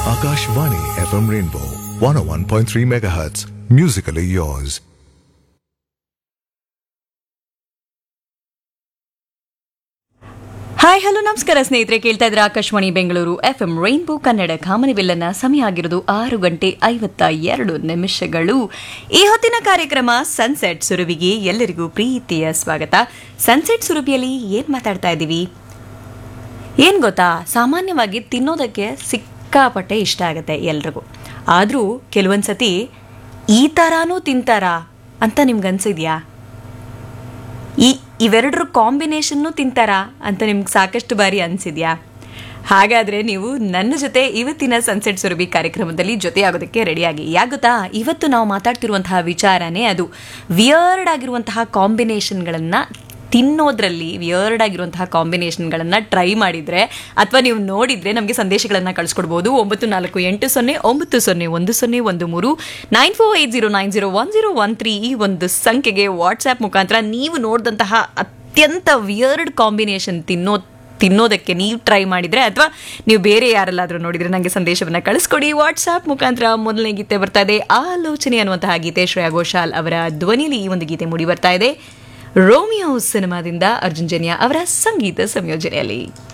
Akashvani FM Rainbow 101.3 MHz. Musically yours. Hi hello ನಮಸ್ಕಾರ ಸ್ನೇಹಿತರೆ ಕೇಳ್ತಾ ಇದ್ರೆ Akashvani Bengaluru F M rainbow Kannada ಕಾಮನಬಿಲ್ಲನ ಸಮಯ ಆಗಿರೋದು ಆರು ಗಂಟೆ ಐವತ್ತ ಎರಡು ನಿಮಿಷಗಳು ಈ ಹೊತ್ತಿನ ಕಾರ್ಯಕ್ರಮ ಸನ್ಸೆಟ್ ಸುರಭಿಗೆ ಎಲ್ಲರಿಗೂ ಪ್ರೀತಿಯ ಸ್ವಾಗತ ಸನ್ಸೆಟ್ ಸುರಭಿಯಲ್ಲಿ ಏನ್ ಮಾತಾಡ್ತಾ ಇದ್ದೀವಿ ಏನ್ ಗೊತ್ತಾ ಸಾಮಾನ್ಯವಾಗಿ ತಿನ್ನೋದಕ್ಕೆ ಸಿಕ್ಕಾಪಟ್ಟೆ ಇಷ್ಟ ಆಗುತ್ತೆ ಎಲ್ರಿಗೂ ಆದರೂ ಕೆಲವೊಂದ್ಸತಿ ಈ ಥರಾನೂ ತಿಂತಾರಾ ಅಂತ ನಿಮ್ಗನ್ಸಿದ್ಯಾ ಈ ಇವೆರಡರ ಕಾಂಬಿನೇಷನ್ನು ತಿಂತಾರಾ ಅಂತ ನಿಮ್ಗೆ ಸಾಕಷ್ಟು ಬಾರಿ ಅನ್ಸಿದ್ಯಾ ಹಾಗಾದ್ರೆ ನೀವು ನನ್ನ ಜೊತೆ ಇವತ್ತಿನ ಸನ್ಸೆಟ್ ಸುರಭಿ ಕಾರ್ಯಕ್ರಮದಲ್ಲಿ ಜೊತೆಯಾಗೋದಕ್ಕೆ ರೆಡಿಯಾಗಿ ಯಾಕೆ ಗೊತ್ತಾ ಇವತ್ತು ನಾವು ಮಾತಾಡ್ತಿರುವಂತಹ ವಿಚಾರನೇ ಅದು ವಿಯರ್ಡ್ ಆಗಿರುವಂತಹ ಕಾಂಬಿನೇಷನ್ಗಳನ್ನು ತಿನ್ನೋದ್ರಲ್ಲಿ ವಿಯರ್ಡ್ ಆಗಿರುವಂತಹ ಕಾಂಬಿನೇಷನ್ಗಳನ್ನು ಟ್ರೈ ಮಾಡಿದರೆ ಅಥವಾ ನೀವು ನೋಡಿದರೆ ನಮಗೆ ಸಂದೇಶಗಳನ್ನು ಕಳಿಸ್ಕೊಡ್ಬೋದು ಒಂಬತ್ತು ನಾಲ್ಕು ಎಂಟು ಸೊನ್ನೆ ಒಂಬತ್ತು ಸೊನ್ನೆ ಒಂದು ಸೊನ್ನೆ ಒಂದು ಮೂರು nine four eight zero nine zero one zero one three ಈ ಒಂದು ಸಂಖ್ಯೆಗೆ ವಾಟ್ಸ್ಆ್ಯಪ್ ಮುಖಾಂತರ ನೀವು ನೋಡಿದಂತಹ ಅತ್ಯಂತ ವಿಯರ್ಡ್ ಕಾಂಬಿನೇಷನ್ ತಿನ್ನೋ ತಿನ್ನೋದಕ್ಕೆ ನೀವು ಟ್ರೈ ಮಾಡಿದರೆ ಅಥವಾ ನೀವು ಬೇರೆ ಯಾರೆಲ್ಲಾದರೂ ನೋಡಿದರೆ ನನಗೆ ಸಂದೇಶವನ್ನು ಕಳಿಸ್ಕೊಡಿ ವಾಟ್ಸಾಪ್ ಮುಖಾಂತರ ಮೊದಲನೇ ಗೀತೆ ಬರ್ತಾ ಇದೆ ಆಲೋಚನೆ ಅನ್ನುವಂತಹ ಗೀತೆ ಶ್ರೇಯಾ ಘೋಷಾಲ್ ಅವರ ಧ್ವನಿಯಲ್ಲಿ ಈ ಒಂದು ಗೀತೆ ಮೂಡಿ ಬರ್ತಾ ಇದೆ ರೋಮಿಯೋ ಸಿನಿಮಾದಿಂದ ಅರ್ಜುನ್ ಜನ್ಯ ಅವರ ಸಂಗೀತ ಸಂಯೋಜನೆಯಲ್ಲಿ